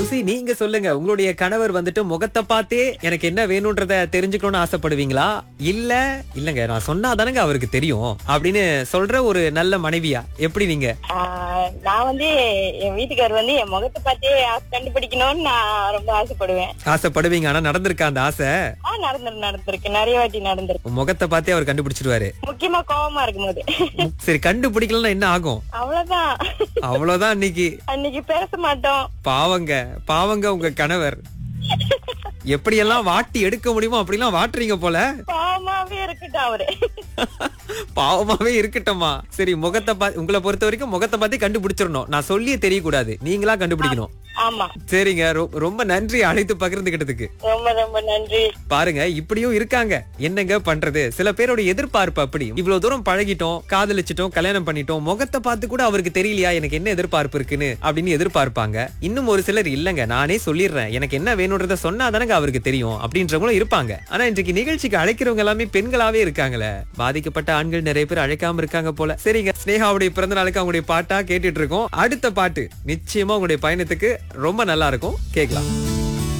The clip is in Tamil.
சுசி நீங்க சொல்லுங்க உங்களுடைய கணவர் வந்துட்டு முகத்தை பார்த்தே எனக்கு என்ன வேணும்ன்றத தெரிஞ்சுக்கணும்னு ஆசைப்படுவீங்களா இல்ல இல்லங்க நான் சொன்னா தானங்க அவருக்கு தெரியும் அப்படின்னு சொல்ற ஒரு நல்ல மனைவியா எப்படி நீங்க ஆஹ் நான் வந்து என் வீட்டுக்காரர் வந்து என் முகத்தை பார்த்தே கண்டுபிடிக்கணும்னு நான் ரொம்ப ஆசைப்படுவேன் ஆசைப்படுவீங்க ஆனா நடந்திருக்கா அந்த ஆசை ஆ நடந்திருக்கு நடந்திருக்கு நிறைய வாட்டி நடந்திருக்கு முகத்தை பார்த்தே அவர் கண்டுபிடிச்சிருவாரு முக்கியமா கோவமா இருக்கும்போது சரி கண்டுபிடிக்கலன்னா என்ன ஆகும் அவ்வளவுதான் அவ்வளவுதான் அன்னைக்கு அன்னைக்கு பேச மாட்டோம் பாவங்க பாவங்க உங்க கணவர் எப்படியெல்லாம் வாட்டி எடுக்க முடியுமோ அப்படிலாம் வாட்டுறீங்க போல பாவமாவே இருக்கட்டும் அவரு பாவமாவே இருக்கட்டும்மா சரி முகத்தை பா உங்களை பொறுத்த வரைக்கும் முகத்தை பார்த்து கண்டுபிடிச்சிடணும் நான் சொல்லியே தெரியக்கூடாது நீங்களா கண்டுபிடிக்கணும் ஆமா சரிங்க ரொ- ரொம்ப நன்றி அழைத்து பகிர்ந்துகிட்டதுக்கு ரொம்ப ரொம்ப நன்றி பாருங்க இப்படியும் இருக்காங்க என்னங்க பண்றது சில பேரோட எதிர்பார்ப்பு அப்படி இவ்வளவு தூரம் பழகிட்டோம் காதலிச்சிட்டோம் கல்யாணம் பண்ணிட்டோம் முகத்தை பார்த்து கூட அவருக்கு தெரியலையா எனக்கு என்ன எதிர்பார்ப்பு இருக்குன்னு அப்படின்னு எதிர்பார்ப்பாங்க இன்னும் ஒரு சிலர் இல்லங்க நானே சொல்லிடுறேன் எனக்கு என்ன வேணும்ன்றத சொன்னா தானங்க அவருக்கு தெரியும் அப்படின்றவங்களும் இருப்பாங்க ஆனா இன்றைக்கு நிகழ்ச்சிக்கு அழைக்கிறவங்க எல்லாமே பெண்களாவே இருக்காங்களே பாதிக்கப்பட்ட ஆண்கள் நிறைய பேர் அழைக்காம இருக்காங்க போல சரிங்க ஸ்னேகாவுடைய பிறந்த நாளுக்கு அவங்களுடைய பாட்டா கேட்டுட்டு இருக்கோம் அடுத்த பாட்டு நிச்சயமா உங்களுடைய பயணத்துக்கு ரொம்ப நல்லா இருக்கும் கேட்கலாம்